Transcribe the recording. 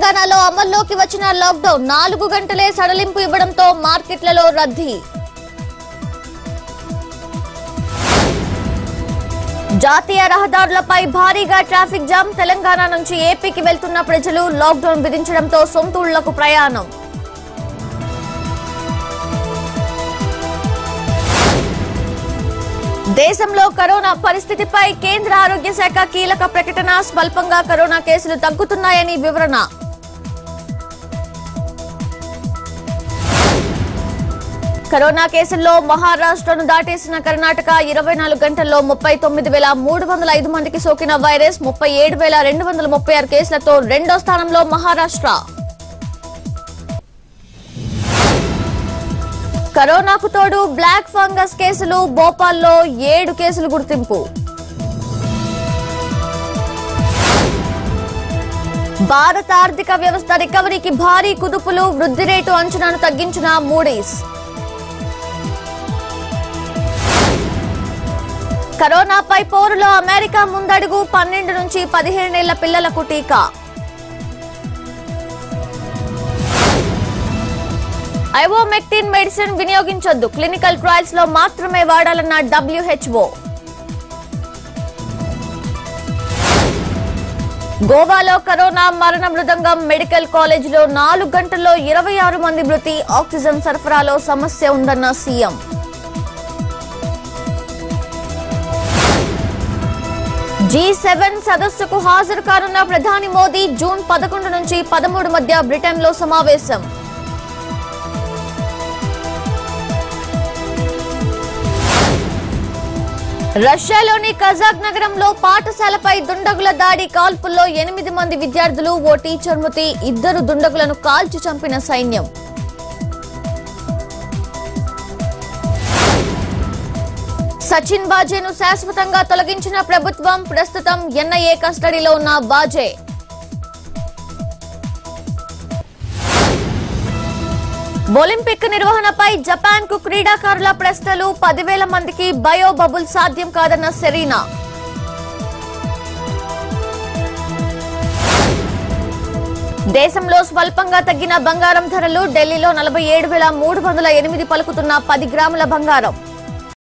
తెలంగాణలో అమల్లోకి వచ్చిన లాక్డౌన్ నాలుగు గంటలే సడలింపు ఇవ్వడంతో మార్కెట్లలో రద్దీ జాతీయ రహదారులపై భారీగా ట్రాఫిక్ జామ్ తెలంగాణ నుంచి ఏపీకి వెళ్తున్న ప్రజలు లాక్డౌన్ విధించడంతో సొంతూళ్లకు ప్రయాణం దేశంలో కరోనా పరిస్థితిపై కేంద్ర ఆరోగ్య శాఖ కీలక ప్రకటన స్వల్పంగా కరోనా కేసులు తగ్గుతున్నాయని వివరణ కరోనా కేసుల్లో మహారాష్ట్రను దాటేసిన కర్ణాటక ఇరవై నాలుగు గంటల్లో ముప్పై తొమ్మిది వేల మూడు వందల ఐదు మందికి సోకిన వైరస్ ముప్పై ఏడు వేల రెండు వందల ముప్పై ఆరు కేసులతో రెండో స్థానంలో మహారాష్ట్ర కరోనాకు తోడు బ్లాక్ ఫంగస్ కేసులు భోపాల్లో ఏడు కేసులు గుర్తింపు భారత ఆర్థిక వ్యవస్థ రికవరీకి భారీ కుదుపులు వృద్ధి రేటు అంచనాను తగ్గించిన మూడీస్ కరోనాపై పోరులో అమెరికా ముందడుగు పన్నెండు నుంచి పదిహేనేళ్ల పిల్లలకు టీకా ఐవోమెక్టిన్ మెడిసిన్ వినియోగించొద్దు క్లినికల్ ట్రయల్స్ లో మాత్రమే వాడాలన్న డబ్ల్యూహెచ్ఓ గోవాలో కరోనా మరణ మృదంగం మెడికల్ కాలేజీలో నాలుగు గంటల్లో ఇరవై ఆరు మంది మృతి ఆక్సిజన్ సరఫరాలో సమస్య ఉందన్న సీఎం జీ సెవెన్ సదస్సుకు హాజరు కానున్న ప్రధాని మోదీ జూన్ పదకొండు నుంచి పదమూడు మధ్య బ్రిటన్లో సమావేశం రష్యాలోని కజాక్ నగరంలో పాఠశాలపై దుండగుల దాడి కాల్పుల్లో ఎనిమిది మంది విద్యార్థులు ఓ టీచర్ మృతి ఇద్దరు దుండగులను కాల్చి చంపిన సైన్యం సచిన్ బాజేను శాశ్వతంగా తొలగించిన ప్రభుత్వం ప్రస్తుతం ఎన్ఐఏ కస్టడీలో ఉన్న బాజే ఒలింపిక్ నిర్వహణపై జపాన్ కు క్రీడాకారుల ప్రశ్నలు పదివేల మందికి బయో బబుల్ సాధ్యం కాదన్న సెరీనా దేశంలో స్వల్పంగా తగ్గిన బంగారం ధరలు ఢిల్లీలో నలభై ఏడు వేల మూడు వందల ఎనిమిది పలుకుతున్న పది గ్రాముల బంగారం